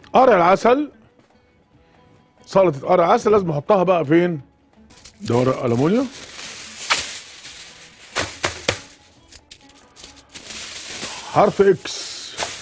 قرع العسل سلطه قرع العسل لازم احطها بقى فين ده ورق المونيوم حرف اكس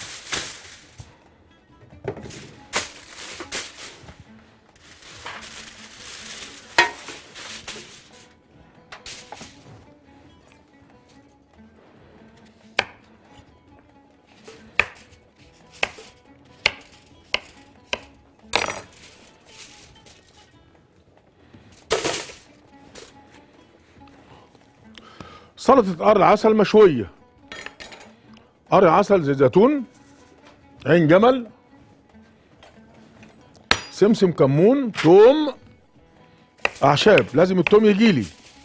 سلطة قرع عسل مشوية قرع عسل زيت زيتون عين جمل سمسم كمون توم أعشاب لازم التوم يجيلي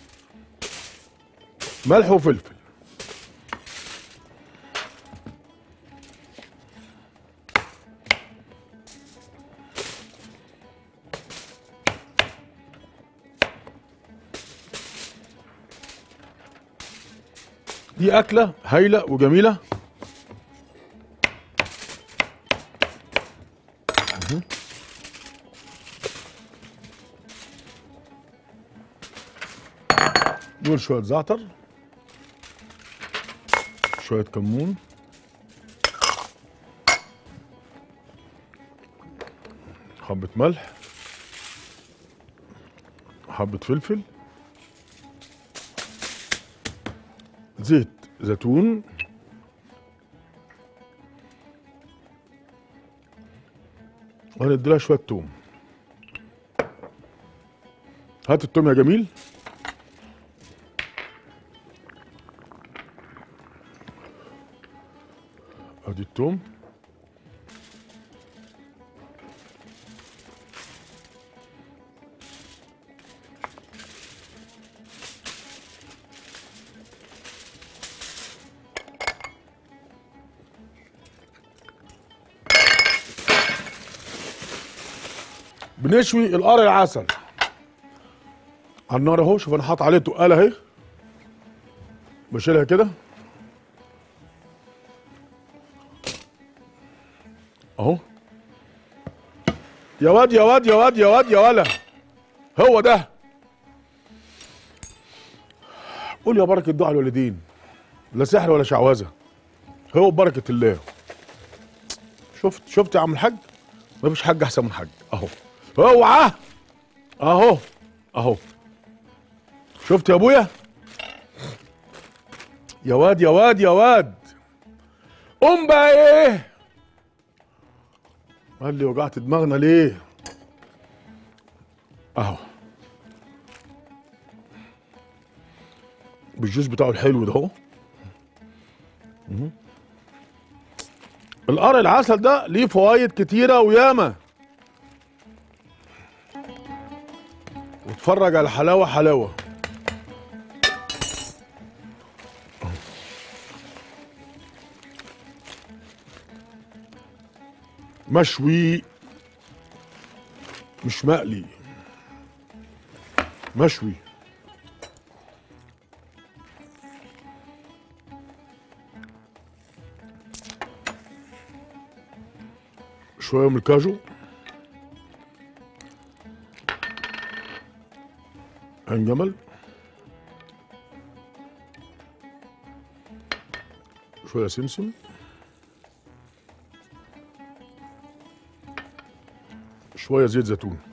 ملح وفلفل دي أكلة هايلة وجميلة مهم. دول شوية زعتر شوية كمون حبة ملح حبة فلفل زيت زيتون وهندي لها شويه توم هات التوم يا جميل ادي التوم بنشوي القرع العسل على النار اهو شوف انا حاطط عليه تقاله اهي بشيلها كده اهو يا واد يا واد يا واد يا واد يا ولا هو ده قول يا بركه دعاء الوالدين لا سحر ولا شعوذه هو ببركه الله شفت شفت يا عم الحاج مفيش حاج احسن من حاج اهو اوعى اهو اهو شفت يا ابويا يا واد يا واد يا واد قوم بقى ايه قال لي وجعت دماغنا ليه اهو بالجوز بتاعه الحلو ده اهو مهم. القرع العسل ده ليه فوائد كتيره وياما واتفرج على حلاوه حلاوه مشوي مش مقلي مشوي شويه من الكاجو عين جمل شويه سمسم شويه زيت زيتون